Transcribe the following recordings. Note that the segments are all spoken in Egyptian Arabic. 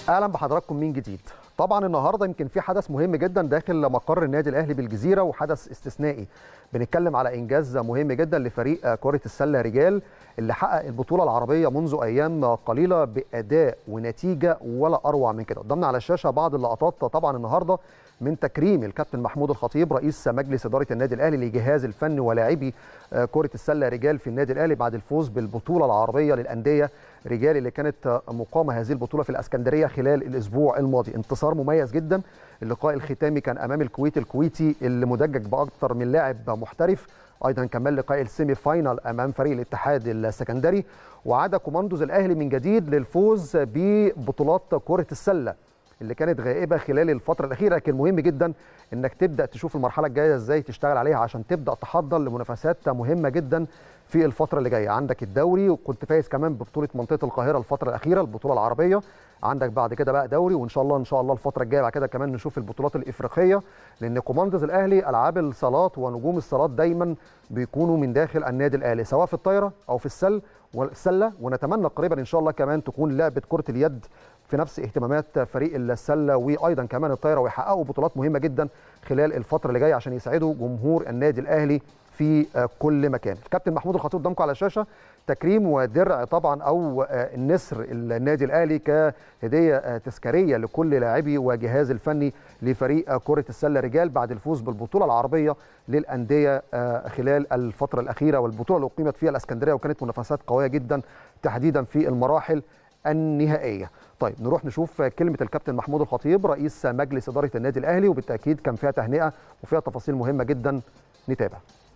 اهلا بحضراتكم من جديد طبعا النهارده يمكن في حدث مهم جدا داخل مقر النادي الاهلي بالجزيره وحدث استثنائي بنتكلم على انجاز مهم جدا لفريق كره السله رجال اللي حقق البطوله العربيه منذ ايام قليله باداء ونتيجه ولا اروع من كده قدامنا على الشاشه بعض اللقطات طبعا النهارده من تكريم الكابتن محمود الخطيب رئيس مجلس اداره النادي الاهلي لجهاز الفن ولاعبي كره السله رجال في النادي الاهلي بعد الفوز بالبطوله العربيه للانديه رجال اللي كانت مقامه هذه البطوله في الاسكندريه خلال الاسبوع الماضي انتصار مميز جدا اللقاء الختامي كان امام الكويت الكويتي اللي مدجج باكثر من لاعب محترف ايضا كمان لقاء السيمي فاينال امام فريق الاتحاد السكندري وعاد كوماندوز الاهلي من جديد للفوز ببطولات كره السله اللي كانت غائبه خلال الفتره الاخيره لكن مهم جدا انك تبدا تشوف المرحله الجايه ازاي تشتغل عليها عشان تبدا تحضر لمنافسات مهمه جدا في الفتره اللي جايه عندك الدوري وكنت فايز كمان ببطوله منطقه القاهره الفتره الاخيره البطوله العربيه عندك بعد كده بقى دوري وان شاء الله ان شاء الله الفتره الجايه بعد كده كمان نشوف البطولات الافريقيه لان كوماندوز الاهلي العاب الصالات ونجوم الصالات دايما بيكونوا من داخل النادي الاهلي سواء في الطايره او في السل والسله ونتمنى قريبا ان شاء الله كمان تكون لعبه كره اليد في نفس اهتمامات فريق السله وايضا كمان الطايره ويحققوا بطولات مهمه جدا خلال الفتره اللي جايه عشان يساعدوا جمهور النادي الاهلي في كل مكان الكابتن محمود الخطيب قدامكم على الشاشه تكريم ودرع طبعا او النسر النادي الاهلي كهديه تذكاريه لكل لاعبي وجهاز الفني لفريق كره السله رجال بعد الفوز بالبطوله العربيه للانديه خلال الفتره الاخيره والبطوله اللي اقيمت فيها الاسكندريه وكانت منافسات قويه جدا تحديدا في المراحل النهائيه طيب نروح نشوف كلمه الكابتن محمود الخطيب رئيس مجلس اداره النادي الاهلي وبالتاكيد كان فيها تهنئه وفيها تفاصيل مهمه جدا نتابع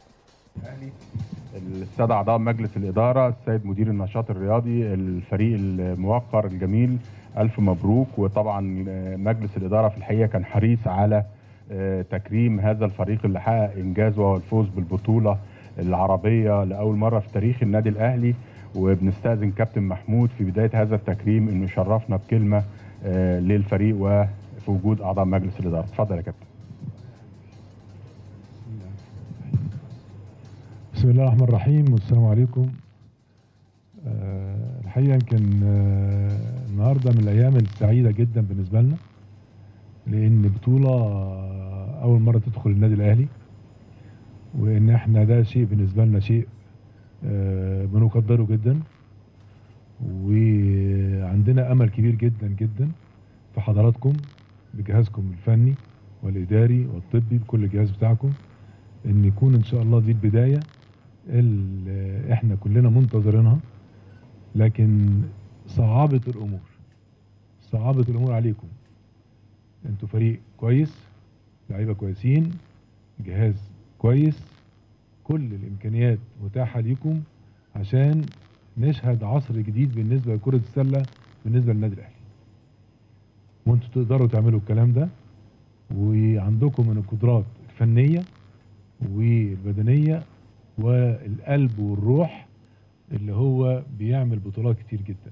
السادة أعضاء مجلس الإدارة السيد مدير النشاط الرياضي الفريق الموقر الجميل ألف مبروك وطبعا مجلس الإدارة في الحقيقة كان حريص على تكريم هذا الفريق اللي حقق إنجاز وهو الفوز بالبطولة العربية لأول مرة في تاريخ النادي الأهلي وبنستأذن كابتن محمود في بداية هذا التكريم إنه يشرفنا بكلمة للفريق وفي وجود أعضاء مجلس الإدارة اتفضل يا كابتن بسم الله الرحمن الرحيم والسلام عليكم أه الحقيقه يمكن أه النهارده من الايام السعيده جدا بالنسبه لنا لان بطوله اول مره تدخل النادي الاهلي وان احنا ده شيء بالنسبه لنا شيء أه بنقدره جدا وعندنا امل كبير جدا جدا في حضراتكم بجهازكم الفني والاداري والطبي بكل الجهاز بتاعكم ان يكون ان شاء الله دي البدايه اللي احنا كلنا منتظرينها لكن صعابة الامور صعابة الامور عليكم انتوا فريق كويس لعيبه كويسين جهاز كويس كل الامكانيات متاحه ليكم عشان نشهد عصر جديد بالنسبه لكره السله بالنسبه للنادي الاهلي وانتوا تقدروا تعملوا الكلام ده وعندكم من القدرات الفنيه والبدنيه والقلب والروح اللي هو بيعمل بطولات كتير جدا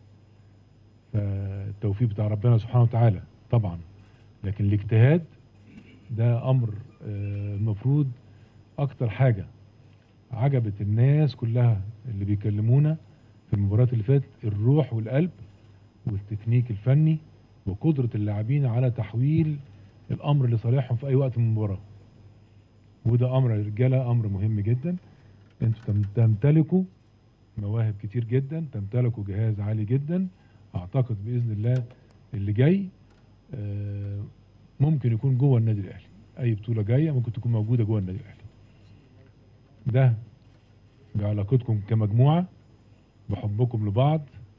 فالتوفيق بتاع ربنا سبحانه وتعالى طبعا لكن الاجتهاد ده امر المفروض اكتر حاجه عجبت الناس كلها اللي بيكلمونا في المباريات اللي فاتت الروح والقلب والتكنيك الفني وقدره اللاعبين على تحويل الامر لصالحهم في اي وقت من المباراه وده امر يا رجاله امر مهم جدا انتوا تمتلكوا مواهب كتير جدا تمتلكوا جهاز عالي جدا اعتقد باذن الله اللي جاي ممكن يكون جوه النادي الاهلي اي بطوله جايه ممكن تكون موجوده جوه النادي الاهلي ده بعلاقتكم كمجموعه بحبكم لبعض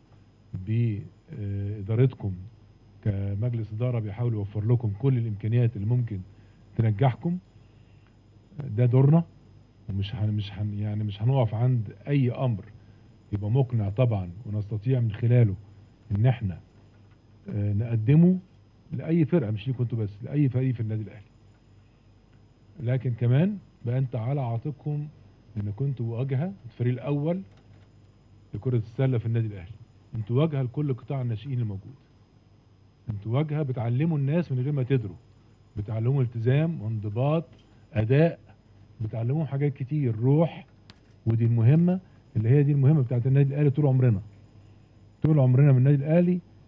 بادارتكم كمجلس اداره بيحاول يوفر لكم كل الامكانيات اللي ممكن تنجحكم ده دورنا ومش هن مش هن يعني مش هنقف عند اي امر يبقى مقنع طبعا ونستطيع من خلاله ان احنا آه نقدمه لاي فرقه مش ليكم انتوا بس لاي فريق في النادي الاهلي لكن كمان بقى انت على عاتقكم ان كنتوا واجهه الفريق الاول لكره السله في النادي الاهلي انتوا واجهه لكل قطاع الناشئين الموجود انتوا واجهه بتعلموا الناس من غير ما تدروا بتعلموا التزام وانضباط اداء بتعلموهم حاجات كتير روح ودي المهمه اللي هي دي المهمه بتاعت النادي الاهلي طول عمرنا طول عمرنا من النادي الاهلي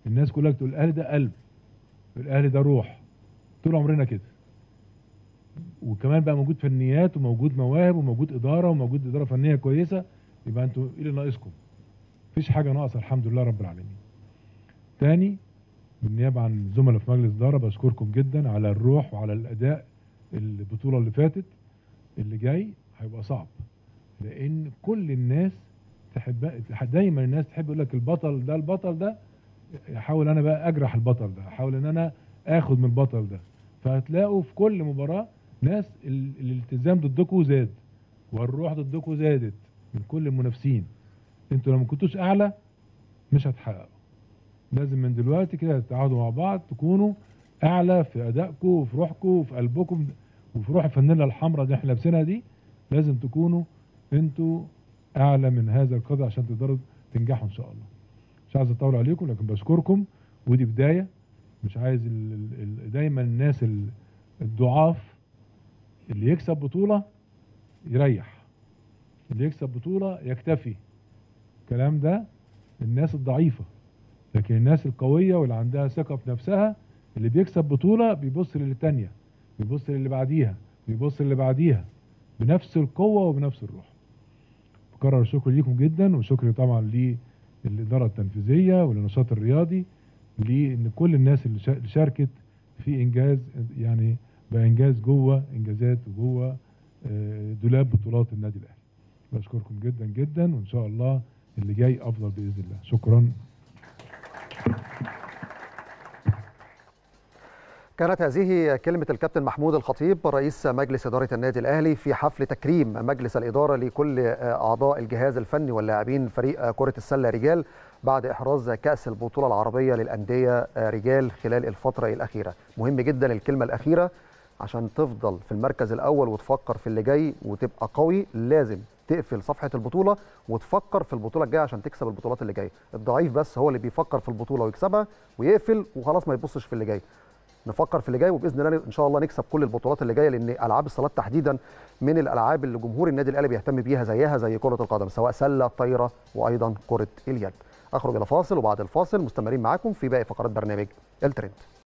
الناس كلها تقول الاهلي ده قلب الاهلي ده روح طول عمرنا كده وكمان بقى موجود فنيات وموجود مواهب وموجود اداره وموجود اداره فنيه كويسه يبقى انتوا ايه اللي ناقصكم؟ مفيش حاجه ناقصه الحمد لله رب العالمين. تاني بالنيابه عن الزملاء في مجلس الاداره بشكركم جدا على الروح وعلى الاداء البطوله اللي فاتت اللي جاي هيبقى صعب لان كل الناس تحب دايما الناس تحب يقول لك البطل ده البطل ده احاول انا بقى اجرح البطل ده احاول ان انا اخد من البطل ده فهتلاقوا في كل مباراه ناس ال- الالتزام ضدكم زاد والروح ضدكم زادت من كل المنافسين انتوا لو ما كنتوش اعلى مش هتحققوا لازم من دلوقتي كده تقعدوا مع بعض تكونوا اعلى في ادائكم وفي روحكم وفي قلبكم وفي روح الفانيلا الحمراء اللي احنا لابسينها دي لازم تكونوا انتوا اعلى من هذا القدر عشان تقدروا تنجحوا ان شاء الله مش عايز اطول عليكم لكن بشكركم ودي بدايه مش عايز ال ال ال دايما الناس ال- الضعاف اللي يكسب بطوله يريح اللي يكسب بطوله يكتفي الكلام ده الناس الضعيفه لكن الناس القويه واللي عندها ثقه في نفسها اللي بيكسب بطوله بيبص للتانيه بيبص للي بعديها بيبص للي بعديها بنفس القوه وبنفس الروح بكرر الشكر ليكم جدا وشكري طبعا للاداره التنفيذيه وللنشاط الرياضي لان كل الناس اللي شا- اللي شاركت في انجاز يعني بانجاز جوه انجازات وجوه آه، دولاب بطولات النادي الاهلي بشكركم جدا جدا وان شاء الله اللي جاي افضل باذن الله شكرا كانت هذه كلمة الكابتن محمود الخطيب رئيس مجلس إدارة النادي الأهلي في حفل تكريم مجلس الإدارة لكل أعضاء الجهاز الفني واللاعبين فريق كرة السلة رجال بعد إحراز كأس البطولة العربية للأندية رجال خلال الفترة الأخيرة مهم جدا الكلمة الأخيرة عشان تفضل في المركز الأول وتفكر في اللي جاي وتبقى قوي لازم تقفل صفحة البطولة وتفكر في البطولة الجاية عشان تكسب البطولات اللي جاية الضعيف بس هو اللي بيفكر في البطولة ويكسبها ويقفل وخلاص ما يبصش في اللي جاي نفكر في اللي جاي وباذن الله ان شاء الله نكسب كل البطولات اللي جايه لان العاب الصالات تحديدا من الالعاب اللي جمهور النادي الاهلي بيهتم بيها زيها زي كره القدم سواء سله طايره وايضا كره اليد اخرج الى فاصل وبعد الفاصل مستمرين معاكم في باقي فقرات برنامج الترند